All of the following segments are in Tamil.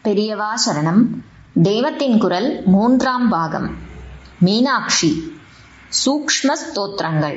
பெரியவா சரணம் தெய்வத்தின் குரல் மூன்றாம் பாகம் மீனாட்சி சூக்ஷ்ம ஸ்தோத்திரங்கள்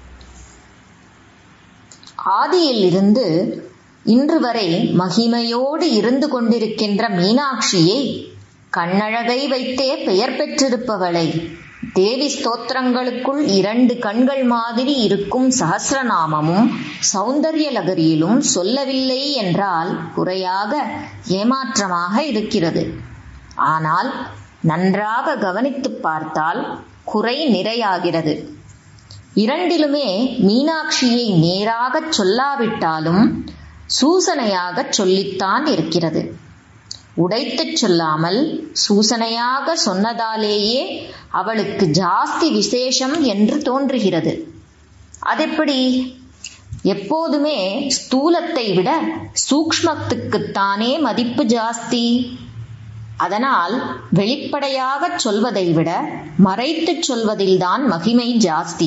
ஆதியிலிருந்து இன்று வரை மகிமையோடு இருந்து கொண்டிருக்கின்ற மீனாட்சியை கண்ணழகை வைத்தே பெயர் பெற்றிருப்பவளை தேவி ஸ்தோத்திரங்களுக்குள் இரண்டு கண்கள் மாதிரி இருக்கும் சகசிரநாமமும் சௌந்தர்ய லகரியிலும் சொல்லவில்லை என்றால் குறையாக ஏமாற்றமாக இருக்கிறது ஆனால் நன்றாக கவனித்துப் பார்த்தால் குறை நிறையாகிறது இரண்டிலுமே மீனாட்சியை நேராகச் சொல்லாவிட்டாலும் சூசனையாகச் சொல்லித்தான் இருக்கிறது உடைத்துச் சொல்லாமல் சூசனையாக சொன்னதாலேயே அவளுக்கு ஜாஸ்தி விசேஷம் என்று தோன்றுகிறது அதெப்படி எப்போதுமே ஸ்தூலத்தை விட சூக்ஷ்மத்துக்குத்தானே மதிப்பு ஜாஸ்தி அதனால் வெளிப்படையாகச் சொல்வதை விட மறைத்துச் சொல்வதில்தான் மகிமை ஜாஸ்தி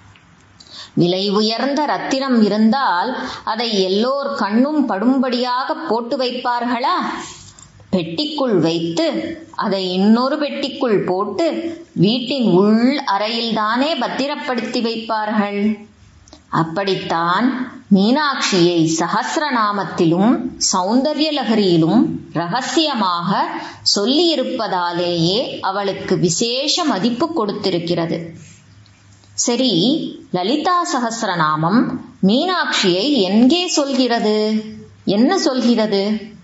விலை உயர்ந்த ரத்தினம் இருந்தால் அதை எல்லோர் கண்ணும் படும்படியாக போட்டு வைப்பார்களா பெட்டிக்குள் வைத்து அதை இன்னொரு பெட்டிக்குள் போட்டு வீட்டின் உள் அறையில்தானே பத்திரப்படுத்தி வைப்பார்கள் அப்படித்தான் மீனாட்சியை சகசிரநாமத்திலும் சௌந்தர்ய லகரியிலும் ரகசியமாக சொல்லியிருப்பதாலேயே அவளுக்கு விசேஷ மதிப்பு கொடுத்திருக்கிறது சரி லலிதா சகசிரநாமம் மீனாட்சியை எங்கே சொல்கிறது என்ன சொல்கிறது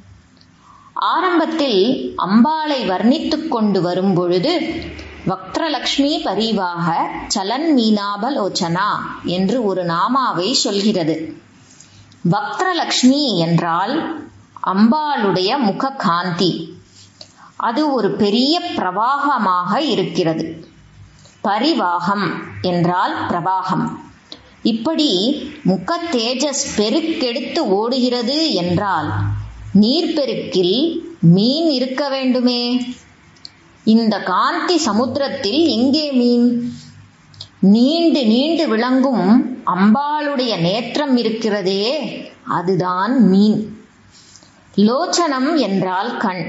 ஆரம்பத்தில் அம்பாளை வர்ணித்துக் கொண்டு வரும் பொழுது வக்ரலக்ஷ்மி பரிவாக சலன் மீனாபலோச்சனா என்று ஒரு நாமாவை சொல்கிறது வக்ரலக்ஷ்மி என்றால் அம்பாளுடைய முக காந்தி அது ஒரு பெரிய பிரவாகமாக இருக்கிறது பரிவாகம் என்றால் பிரவாகம் இப்படி முக தேஜஸ் பெருக்கெடுத்து ஓடுகிறது என்றால் நீர்ப்பெருக்கில் மீன் இருக்க வேண்டுமே இந்த காந்தி சமுத்திரத்தில் எங்கே மீன் நீண்டு நீண்டு விளங்கும் அம்பாளுடைய நேற்றம் இருக்கிறதே அதுதான் மீன் லோச்சனம் என்றால் கண்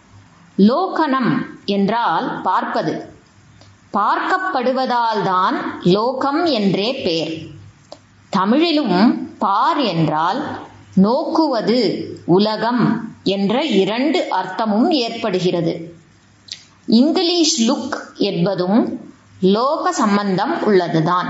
லோகனம் என்றால் பார்ப்பது பார்க்கப்படுவதால் தான் லோகம் என்றே பெயர் தமிழிலும் பார் என்றால் நோக்குவது உலகம் என்ற இரண்டு அர்த்தமும் ஏற்படுகிறது இங்கிலீஷ் லுக் என்பதும் லோக சம்பந்தம் உள்ளதுதான்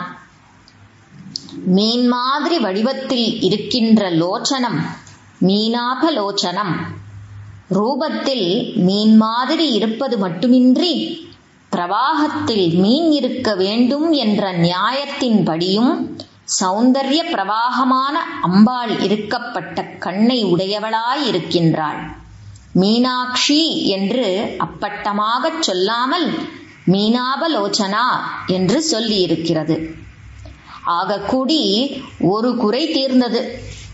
மீன் மாதிரி வடிவத்தில் இருக்கின்ற லோச்சனம் மீனாக லோச்சனம் ரூபத்தில் மீன் மாதிரி இருப்பது மட்டுமின்றி பிரவாகத்தில் மீன் இருக்க வேண்டும் என்ற நியாயத்தின்படியும் சௌந்தர்ய பிரவாகமான அம்பாள் இருக்கப்பட்ட கண்ணை உடையவளாயிருக்கின்றாள் மீனாட்சி என்று அப்பட்டமாகச் சொல்லாமல் மீனாபலோச்சனா என்று சொல்லியிருக்கிறது ஆகக்கூடி ஒரு குறை தீர்ந்தது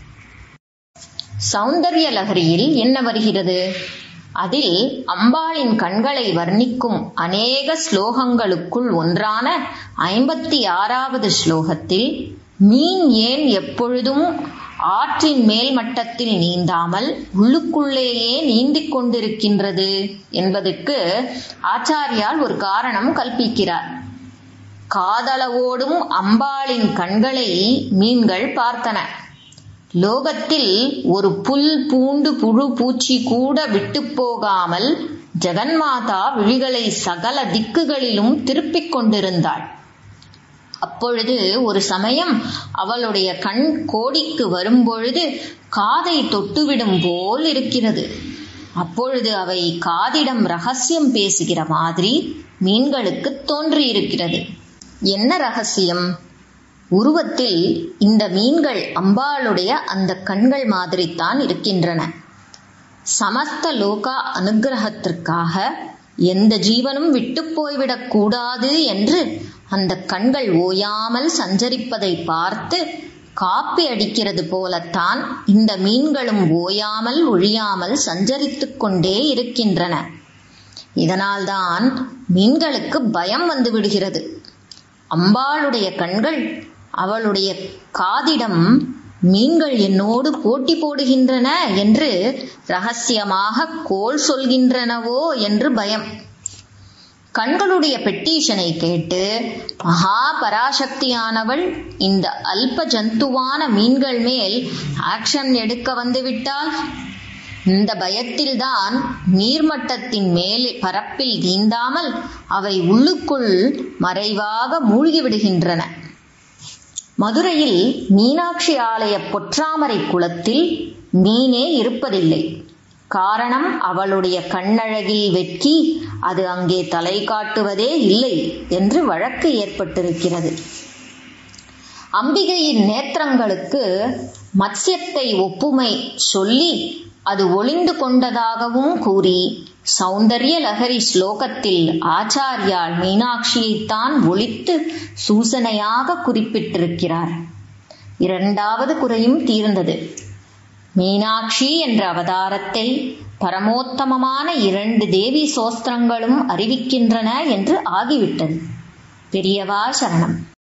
சௌந்தர்ய லகரியில் என்ன வருகிறது அதில் அம்பாளின் கண்களை வர்ணிக்கும் அநேக ஸ்லோகங்களுக்குள் ஒன்றான ஐம்பத்தி ஆறாவது ஸ்லோகத்தில் மீன் ஏன் எப்பொழுதும் ஆற்றின் மேல் மட்டத்தில் நீந்தாமல் உள்ளுக்குள்ளேயே நீந்திக் கொண்டிருக்கின்றது என்பதற்கு ஆச்சாரியால் ஒரு காரணம் கல்பிக்கிறார் காதளவோடும் அம்பாளின் கண்களை மீன்கள் பார்த்தன லோகத்தில் ஒரு புல் பூண்டு புழு பூச்சி கூட விட்டு போகாமல் ஜெகன்மாதா விழிகளை சகல திக்குகளிலும் திருப்பிக் கொண்டிருந்தாள் அப்பொழுது ஒரு சமயம் அவளுடைய கண் கோடிக்கு வரும்பொழுது காதை தொட்டுவிடும் போல் இருக்கிறது அப்பொழுது அவை காதிடம் ரகசியம் பேசுகிற மாதிரி மீன்களுக்கு தோன்றியிருக்கிறது என்ன ரகசியம் உருவத்தில் இந்த மீன்கள் அம்பாளுடைய அந்த கண்கள் மாதிரித்தான் இருக்கின்றன சமஸ்த லோகா அனுகிரகத்திற்காக எந்த ஜீவனும் விட்டு போய்விடக் கூடாது என்று அந்த கண்கள் ஓயாமல் சஞ்சரிப்பதை பார்த்து காப்பி அடிக்கிறது போலத்தான் இந்த மீன்களும் ஓயாமல் ஒழியாமல் சஞ்சரித்துக் கொண்டே இருக்கின்றன இதனால்தான் மீன்களுக்கு பயம் வந்து விடுகிறது அம்பாளுடைய கண்கள் அவளுடைய காதிடம் மீன்கள் என்னோடு போட்டி போடுகின்றன என்று ரகசியமாக கோல் சொல்கின்றனவோ என்று பயம் கண்களுடைய பெட்டீஷனை கேட்டு மகா பராசக்தியானவள் இந்த அல்ப ஜந்துவான மீன்கள் மேல் ஆக்ஷன் எடுக்க வந்துவிட்டால் இந்த பயத்தில்தான் நீர்மட்டத்தின் மேல் பரப்பில் நீந்தாமல் அவை உள்ளுக்குள் மறைவாக மூழ்கிவிடுகின்றன மதுரையில் மீனாட்சி ஆலய பொற்றாமரை குளத்தில் மீனே இருப்பதில்லை காரணம் அவளுடைய கண்ணழகில் வெட்கி அது அங்கே தலை காட்டுவதே இல்லை என்று வழக்கு ஏற்பட்டிருக்கிறது அம்பிகையின் நேத்திரங்களுக்கு மத்ஸ்யத்தை ஒப்புமை சொல்லி அது ஒளிந்து கொண்டதாகவும் கூறி சௌந்தர்ய லகரி ஸ்லோகத்தில் ஆச்சாரியால் மீனாட்சியைத்தான் ஒழித்து சூசனையாக குறிப்பிட்டிருக்கிறார் இரண்டாவது குறையும் தீர்ந்தது மீனாட்சி என்ற அவதாரத்தை பரமோத்தமமான இரண்டு தேவி சோஸ்திரங்களும் அறிவிக்கின்றன என்று ஆகிவிட்டது பெரியவா சரணம்